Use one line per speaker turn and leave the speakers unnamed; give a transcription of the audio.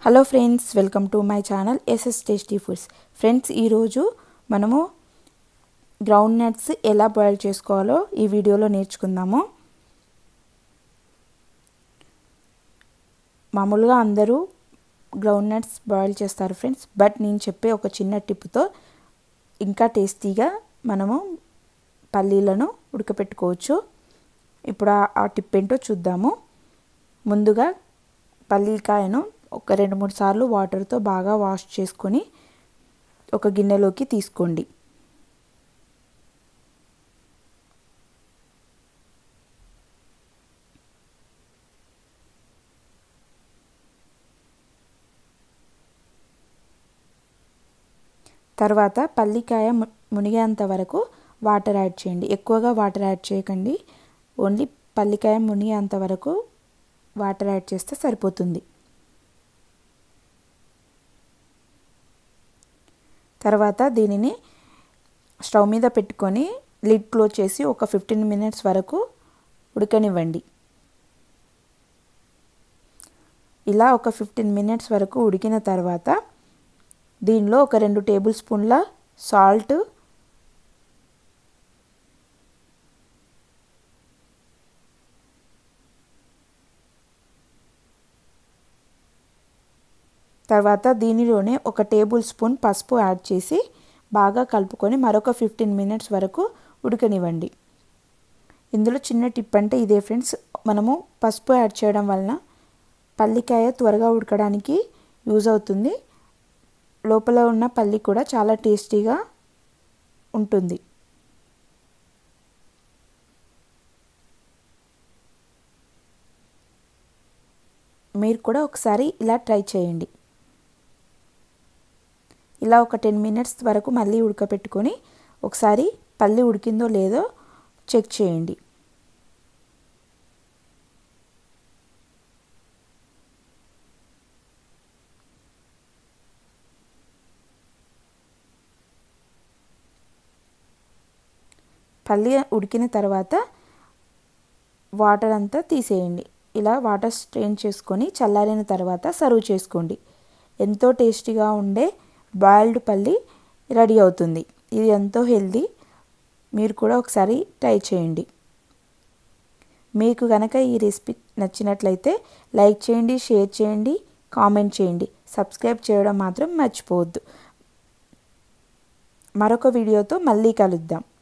hello friends welcome to my channel SS tasty foods friends ఈరోజు మనము ground nuts ఎలా boil చేసుకోవాలో ఈ వీడియోలో నేర్చుకుందాము మామూలుగా అందరూ గ్రౌండ్ నట్స్ బాయిల్ చేస్తారు ఫ్రెండ్స్ బట్ నేను చెప్పే ఒక చిన్న టిప్తో ఇంకా టేస్టీగా మనము పల్లీలను ఉడకపెట్టుకోవచ్చు ఇప్పుడు ఆ టిప్ ఏంటో చూద్దాము ముందుగా పల్లీకాయను ఒక రెండు మూడు సార్లు వాటర్తో బాగా వాష్ చేసుకొని ఒక గిన్నెలోకి తీసుకోండి తర్వాత పల్లికాయ మునిగేంత వరకు వాటర్ యాడ్ చేయండి ఎక్కువగా వాటర్ యాడ్ చేయకండి ఓన్లీ పల్లికాయ మునిగేంత వరకు వాటర్ యాడ్ చేస్తే సరిపోతుంది తర్వాత దీనిని స్టవ్ మీద పెట్టుకొని లిడ్ క్లోజ్ చేసి ఒక ఫిఫ్టీన్ మినిట్స్ వరకు ఉడకనివ్వండి ఇలా ఒక ఫిఫ్టీన్ మినిట్స్ వరకు ఉడికిన తర్వాత దీనిలో ఒక రెండు టేబుల్ స్పూన్ల సాల్ట్ తర్వాత దీనిలోనే ఒక టేబుల్ స్పూన్ పసుపు యాడ్ చేసి బాగా కలుపుకొని మరొక ఫిఫ్టీన్ మినిట్స్ వరకు ఉడకనివ్వండి ఇందులో చిన్న టిప్ అంటే ఇదే ఫ్రెండ్స్ మనము పసుపు యాడ్ చేయడం వలన పల్లికాయ త్వరగా ఉడకడానికి యూజ్ అవుతుంది లోపల ఉన్న పల్లి కూడా చాలా టేస్టీగా ఉంటుంది మీరు కూడా ఒకసారి ఇలా ట్రై చేయండి ఇలా ఒక టెన్ మినిట్స్ వరకు మళ్ళీ ఉడకపెట్టుకొని ఒకసారి పల్లి ఉడికిందో లేదో చెక్ చేయండి పల్లి ఉడికిన తర్వాత వాటర్ అంతా తీసేయండి ఇలా వాటర్ స్ట్రెయిన్ చేసుకొని చల్లారిన తర్వాత సర్వ్ చేసుకోండి ఎంతో టేస్టీగా ఉండే బాయిల్డ్ పల్లి రెడీ అవుతుంది ఇది ఎంతో హెల్దీ మీరు కూడా ఒకసారి ట్రై చేయండి మీకు కనుక ఈ రెసిపీ నచ్చినట్లయితే లైక్ చేయండి షేర్ చేయండి కామెంట్ చేయండి సబ్స్క్రైబ్ చేయడం మాత్రం మర్చిపోవద్దు మరొక వీడియోతో మళ్ళీ కలుద్దాం